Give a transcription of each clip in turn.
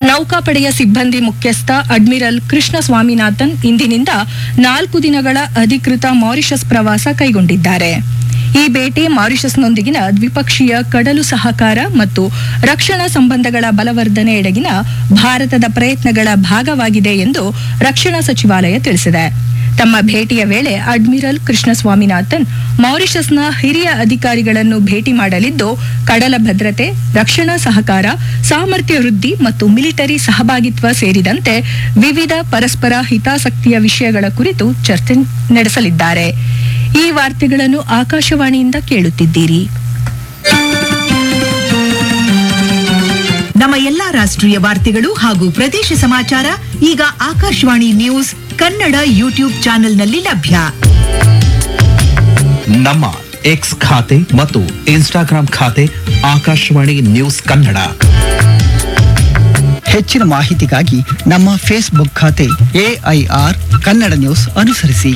ನೌಕಾಪಡೆಯ ಸಿಬ್ಬಂದಿ ಮುಖ್ಯಸ್ಥ ಅಡ್ಮಿರಲ್ ಕೃಷ್ಣ ಸ್ವಾಮಿನಾಥನ್ ಇಂದಿನಿಂದ ನಾಲ್ಕು ದಿನಗಳ ಅಧಿಕೃತ ಮಾರಿಷಸ್ ಪ್ರವಾಸ ಕೈಗೊಂಡಿದ್ದಾರೆ ಈ ಭೇಟಿ ಮಾರಿಷಸ್ನೊಂದಿಗಿನ ದ್ವಿಪಕ್ಷೀಯ ಕಡಲು ಸಹಕಾರ ಮತ್ತು ರಕ್ಷಣಾ ಸಂಬಂಧಗಳ ಬಲವರ್ಧನೆ ಎಡೆಗಿನ ಭಾರತದ ಪ್ರಯತ್ನಗಳ ಭಾಗವಾಗಿದೆ ಎಂದು ರಕ್ಷಣಾ ಸಚಿವಾಲಯ ತಿಳಿಸಿದೆ ತಮ್ಮ ಭೇಟಿಯ ವೇಳೆ ಅಡ್ಮಿರಲ್ ಕೃಷ್ಣ ಸ್ವಾಮಿನಾಥನ್ ಮಾರಿಷಸ್ನ ಹಿರಿಯ ಅಧಿಕಾರಿಗಳನ್ನು ಭೇಟಿ ಮಾಡಲಿದ್ದು ಕಡಲ ಭದ್ರತೆ ರಕ್ಷಣಾ ಸಹಕಾರ ಸಾಮರ್ಥ್ಯ ವೃದ್ಧಿ ಮತ್ತು ಮಿಲಿಟರಿ ಸಹಭಾಗಿತ್ವ ಸೇರಿದಂತೆ ವಿವಿಧ ಪರಸ್ಪರ ಹಿತಾಸಕ್ತಿಯ ವಿಷಯಗಳ ಕುರಿತು ಚರ್ಚೆ ನಡೆಸಲಿದ್ದಾರೆ ಈ ವಾರ್ತೆಗಳನ್ನು ಆಕಾಶವಾಣಿಯಿಂದ ಕೇಳುತ್ತಿದ್ದೀರಿ ನಮ್ಮ ಎಲ್ಲಾ ರಾಷ್ಟ್ರೀಯ ವಾರ್ತೆಗಳು ಹಾಗೂ ಪ್ರದೇಶ ಸಮಾಚಾರ ಈಗ ಆಕಾಶವಾಣಿ ನ್ಯೂಸ್ ಕನ್ನಡ ಯೂಟ್ಯೂಬ್ ಚಾನೆಲ್ನಲ್ಲಿ ಲಭ್ಯ ನಮ್ಮ ಎಕ್ಸ್ ಖಾತೆ ಮತ್ತು ಇನ್ಸ್ಟಾಗ್ರಾಂ ಖಾತೆ ಆಕಾಶವಾಣಿ ನ್ಯೂಸ್ ಕನ್ನಡ ಹೆಚ್ಚಿನ ಮಾಹಿತಿಗಾಗಿ ನಮ್ಮ ಫೇಸ್ಬುಕ್ ಖಾತೆ ಎಐಆರ್ ಕನ್ನಡ ನ್ಯೂಸ್ ಅನುಸರಿಸಿ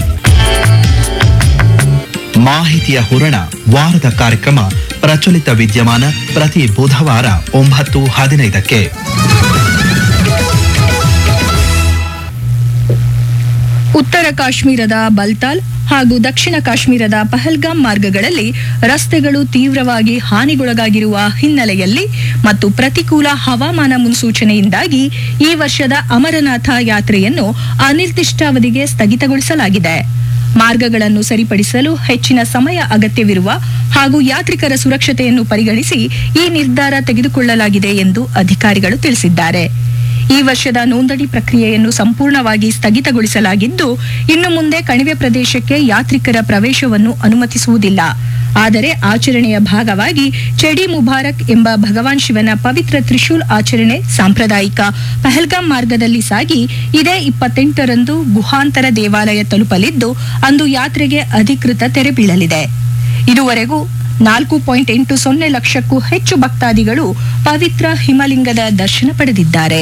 ಮಾಹಿತಿಯ ಹೂರಣ ವಾರದ ಕಾರ್ಯಕ್ರಮ ಪ್ರಚಲಿತ ವಿದ್ಯಮಾನ ಪ್ರತಿ ಬುಧವಾರ ಒಂಬತ್ತು ಹದಿನೈದಕ್ಕೆ ಉತ್ತರ ಕಾಶ್ಮೀರದ ಬಲ್ತಾಲ್ ಹಾಗೂ ದಕ್ಷಿಣ ಕಾಶ್ಮೀರದ ಪಹಲ್ಗಾಮ್ ಮಾರ್ಗಗಳಲ್ಲಿ ರಸ್ತೆಗಳು ತೀವ್ರವಾಗಿ ಹಾನಿಗೊಳಗಾಗಿರುವ ಹಿನ್ನೆಲೆಯಲ್ಲಿ ಮತ್ತು ಪ್ರತಿಕೂಲ ಹವಾಮಾನ ಮುನ್ಸೂಚನೆಯಿಂದಾಗಿ ಈ ವರ್ಷದ ಅಮರನಾಥ ಯಾತ್ರೆಯನ್ನು ಅನಿರ್ದಿಷ್ಟಾವಧಿಗೆ ಸ್ಥಗಿತಗೊಳಿಸಲಾಗಿದೆ ಮಾರ್ಗಗಳನ್ನು ಸರಿಪಡಿಸಲು ಹೆಚ್ಚಿನ ಸಮಯ ಅಗತ್ಯವಿರುವ ಹಾಗೂ ಯಾತ್ರಿಕರ ಸುರಕ್ಷತೆಯನ್ನು ಪರಿಗಣಿಸಿ ಈ ನಿರ್ಧಾರ ತೆಗೆದುಕೊಳ್ಳಲಾಗಿದೆ ಎಂದು ಅಧಿಕಾರಿಗಳು ತಿಳಿಸಿದ್ದಾರೆ ಈ ವರ್ಷದ ನೋಂದಣಿ ಪ್ರಕ್ರಿಯೆಯನ್ನು ಸಂಪೂರ್ಣವಾಗಿ ಸ್ಥಗಿತಗೊಳಿಸಲಾಗಿದ್ದು ಇನ್ನು ಮುಂದೆ ಕಣಿವೆ ಪ್ರದೇಶಕ್ಕೆ ಯಾತ್ರಿಕರ ಪ್ರವೇಶವನ್ನು ಅನುಮತಿಸುವುದಿಲ್ಲ ಆದರೆ ಆಚರಣೆಯ ಭಾಗವಾಗಿ ಚೆಡಿ ಮುಬಾರಕ್ ಎಂಬ ಭಗವಾನ್ ಶಿವನ ಪವಿತ್ರ ತ್ರಿಶೂಲ್ ಆಚರಣೆ ಸಾಂಪ್ರದಾಯಿಕ ಪಹಲ್ಗಾಮ್ ಮಾರ್ಗದಲ್ಲಿ ಸಾಗಿ ಇದೇ ಇಪ್ಪತ್ತೆಂಟರಂದು ಗುಹಾಂತರ ದೇವಾಲಯ ತಲುಪಲಿದ್ದು ಅಂದು ಯಾತ್ರೆಗೆ ಅಧಿಕೃತ ತೆರೆ ಬೀಳಲಿದೆ ಇದುವರೆಗೂ ನಾಲ್ಕು ಪಾಯಿಂಟ್ ಎಂಟು ಸೊನ್ನೆ ಲಕ್ಷಕ್ಕೂ ಹೆಚ್ಚು ಭಕ್ತಾದಿಗಳು ಪವಿತ್ರ ಹಿಮಲಿಂಗದ ದರ್ಶನ ಪಡೆದಿದ್ದಾರೆ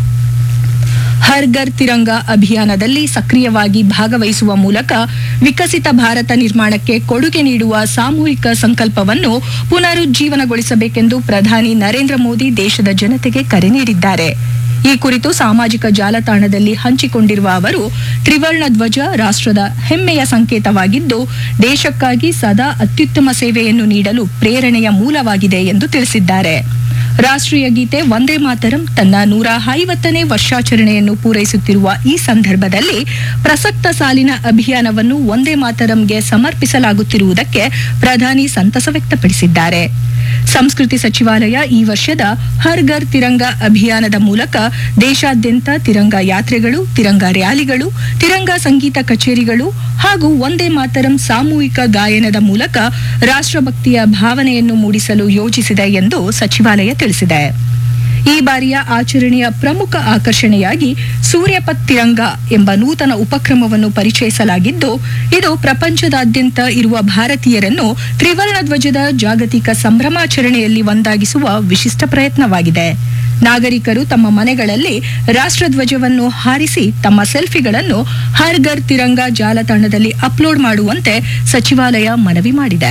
ಹರ್ ಘರ್ ತಿರಂಗ ಅಭಿಯಾನದಲ್ಲಿ ಸಕ್ರಿಯವಾಗಿ ಭಾಗವಹಿಸುವ ಮೂಲಕ ವಿಕಸಿತ ಭಾರತ ನಿರ್ಮಾಣಕ್ಕೆ ಕೊಡುಗೆ ನೀಡುವ ಸಾಮೂಹಿಕ ಸಂಕಲ್ಪವನ್ನು ಪುನರುಜ್ಜೀವನಗೊಳಿಸಬೇಕೆಂದು ಪ್ರಧಾನಿ ನರೇಂದ್ರ ಮೋದಿ ದೇಶದ ಜನತೆಗೆ ಕರೆ ನೀಡಿದ್ದಾರೆ ಈ ಕುರಿತು ಸಾಮಾಜಿಕ ಜಾಲತಾಣದಲ್ಲಿ ಹಂಚಿಕೊಂಡಿರುವ ಅವರು ತ್ರಿವರ್ಣ ಧ್ವಜ ರಾಷ್ಟ್ರದ ಹೆಮ್ಮೆಯ ಸಂಕೇತವಾಗಿದ್ದು ದೇಶಕ್ಕಾಗಿ ಸದಾ ಅತ್ಯುತ್ತಮ ಸೇವೆಯನ್ನು ನೀಡಲು ಪ್ರೇರಣೆಯ ಮೂಲವಾಗಿದೆ ಎಂದು ತಿಳಿಸಿದ್ದಾರೆ ರಾಷ್ಟ್ರೀಯ ಗೀತೆ ವಂದೇ ಮಾತರಂ ತನ್ನ ನೂರ ಐವತ್ತನೇ ವರ್ಷಾಚರಣೆಯನ್ನು ಪೂರೈಸುತ್ತಿರುವ ಈ ಸಂದರ್ಭದಲ್ಲಿ ಪ್ರಸಕ್ತ ಸಾಲಿನ ಅಭಿಯಾನವನ್ನು ವಂದೇ ಮಾತರಂಗೆ ಸಮರ್ಪಿಸಲಾಗುತ್ತಿರುವುದಕ್ಕೆ ಪ್ರಧಾನಿ ಸಂತಸ ವ್ಯಕ್ತಪಡಿಸಿದ್ದಾರೆ ಸಂಸ್ಕೃತಿ ಸಚಿವಾಲಯ ಈ ವರ್ಷದ ಹರ್ ಘರ್ ತಿರಂಗ ಅಭಿಯಾನದ ಮೂಲಕ ದೇಶಾದ್ಯಂತ ತಿರಂಗ ಯಾತ್ರೆಗಳು ತಿರಂಗ ರ್ಯಾಲಿಗಳು ತಿರಂಗ ಸಂಗೀತ ಕಚೇರಿಗಳು ಹಾಗೂ ವಂದೇ ಮಾತರಂ ಸಾಮೂಹಿಕ ಗಾಯನದ ಮೂಲಕ ರಾಷ್ಟ್ರಭಕ್ತಿಯ ಭಾವನೆಯನ್ನು ಮೂಡಿಸಲು ಯೋಜಿಸಿದೆ ಎಂದು ಸಚಿವಾಲಯ ತಿಳಿಸಿದೆ ಈ ಬಾರಿಯ ಆಚರಣೆಯ ಪ್ರಮುಖ ಆಕರ್ಷಣೆಯಾಗಿ ಸೂರ್ಯಪತ್ ತಿರಂಗ ಎಂಬ ನೂತನ ಉಪಕ್ರಮವನ್ನು ಪರಿಚಯಿಸಲಾಗಿದ್ದು ಇದು ಪ್ರಪಂಚದಾದ್ಯಂತ ಇರುವ ಭಾರತೀಯರನ್ನು ತ್ರಿವರ್ಣ ಧ್ವಜದ ಜಾಗತಿಕ ಸಂಭ್ರಮಾಚರಣೆಯಲ್ಲಿ ಒಂದಾಗಿಸುವ ವಿಶಿಷ್ಟ ಪ್ರಯತ್ನವಾಗಿದೆ ನಾಗರಿಕರು ತಮ್ಮ ಮನೆಗಳಲ್ಲಿ ರಾಷ್ಟ್ರಧ್ವಜವನ್ನು ಹಾರಿಸಿ ತಮ್ಮ ಸೆಲ್ಫಿಗಳನ್ನು ಹರ್ ಘರ್ ತಿರಂಗ ಜಾಲತಾಣದಲ್ಲಿ ಅಪ್ಲೋಡ್ ಮಾಡುವಂತೆ ಸಚಿವಾಲಯ ಮನವಿ ಮಾಡಿದೆ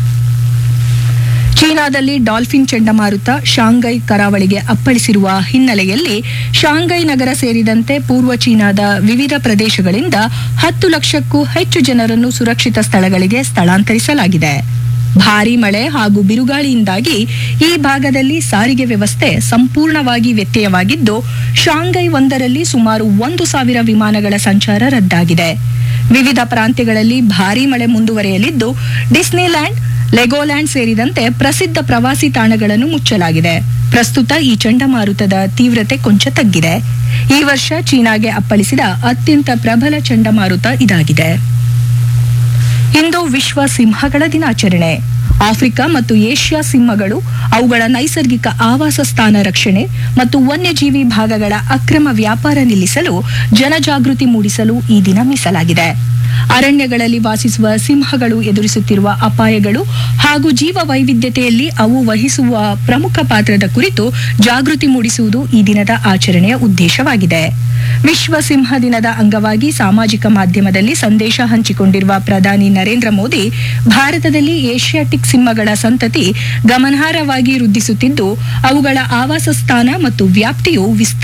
ಚೀನಾದಲ್ಲಿ ಡಾಲ್ಫಿನ್ ಚಂಡಮಾರುತ ಶಾಂಘೈ ಕರಾವಳಿಗೆ ಅಪ್ಪಳಿಸಿರುವ ಹಿನ್ನೆಲೆಯಲ್ಲಿ ಶಾಂಘೈ ನಗರ ಸೇರಿದಂತೆ ಪೂರ್ವ ಚೀನಾದ ವಿವಿಧ ಪ್ರದೇಶಗಳಿಂದ ಹತ್ತು ಲಕ್ಷಕ್ಕೂ ಹೆಚ್ಚು ಜನರನ್ನು ಸುರಕ್ಷಿತ ಸ್ಥಳಗಳಿಗೆ ಸ್ಥಳಾಂತರಿಸಲಾಗಿದೆ ಭಾರೀ ಮಳೆ ಹಾಗೂ ಬಿರುಗಾಳಿಯಿಂದಾಗಿ ಈ ಭಾಗದಲ್ಲಿ ಸಾರಿಗೆ ವ್ಯವಸ್ಥೆ ಸಂಪೂರ್ಣವಾಗಿ ವ್ಯತ್ಯಯವಾಗಿದ್ದು ಶಾಂಘೈ ಒಂದರಲ್ಲಿ ಸುಮಾರು ಒಂದು ಸಾವಿರ ವಿಮಾನಗಳ ಸಂಚಾರ ರದ್ದಾಗಿದೆ ವಿವಿಧ ಪ್ರಾಂತ್ಯಗಳಲ್ಲಿ ಭಾರೀ ಮಳೆ ಮುಂದುವರೆಯಲಿದ್ದು ಡಿಸ್ನಿಲ್ಯಾಂಡ್ ಲೆಗೋಲ್ಯಾಂಡ್ ಸೇರಿದಂತೆ ಪ್ರಸಿದ್ಧ ಪ್ರವಾಸಿ ತಾಣಗಳನ್ನು ಮುಚ್ಚಲಾಗಿದೆ ಪ್ರಸ್ತುತ ಈ ಚಂಡಮಾರುತದ ತೀವ್ರತೆ ಕೊಂಚ ತಗ್ಗಿದೆ ಈ ವರ್ಷ ಚೀನಾಗೆ ಅಪ್ಪಳಿಸಿದ ಅತ್ಯಂತ ಪ್ರಬಲ ಚಂಡಮಾರುತ ಇದಾಗಿದೆ ಇಂದು ವಿಶ್ವ ಸಿಂಹಗಳ ದಿನಾಚರಣೆ ಆಫ್ರಿಕಾ ಮತ್ತು ಏಷ್ಯಾ ಸಿಂಹಗಳು ಅವುಗಳ ನೈಸರ್ಗಿಕ ಆವಾಸ ಸ್ಥಾನ ರಕ್ಷಣೆ ಮತ್ತು ವನ್ಯಜೀವಿ ಭಾಗಗಳ ಅಕ್ರಮ ವ್ಯಾಪಾರ ನಿಲ್ಲಿಸಲು ಜನಜಾಗೃತಿ ಮೂಡಿಸಲು ಈ ದಿನ ಮೀಸಲಾಗಿದೆ ಅರಣ್ಯಗಳಲ್ಲಿ ವಾಸಿಸುವ ಸಿಂಹಗಳು ಎದುರಿಸುತ್ತಿರುವ ಅಪಾಯಗಳು ಹಾಗೂ ಜೀವ ವೈವಿಧ್ಯತೆಯಲ್ಲಿ ಅವು ವಹಿಸುವ ಪ್ರಮುಖ ಪಾತ್ರದ ಕುರಿತು ಜಾಗೃತಿ ಮೂಡಿಸುವುದು ಈ ದಿನದ ಆಚರಣೆಯ ಉದ್ದೇಶವಾಗಿದೆ ವಿಶ್ವ ಸಿಂಹ ದಿನದ ಅಂಗವಾಗಿ ಸಾಮಾಜಿಕ ಮಾಧ್ಯಮದಲ್ಲಿ ಸಂದೇಶ ಹಂಚಿಕೊಂಡಿರುವ ಪ್ರಧಾನಿ ನರೇಂದ್ರ ಮೋದಿ ಭಾರತದಲ್ಲಿ ಏಷ್ಯಾಟಿಕ್ ಸಿಂಹಗಳ ಸಂತತಿ ಗಮನಾರ್ಹವಾಗಿ ವೃದ್ಧಿಸುತ್ತಿದ್ದು ಅವುಗಳ ಆವಾಸ ಸ್ಥಾನ ಮತ್ತು ವ್ಯಾಪ್ತಿಯು ವಿಸ್ತಾರ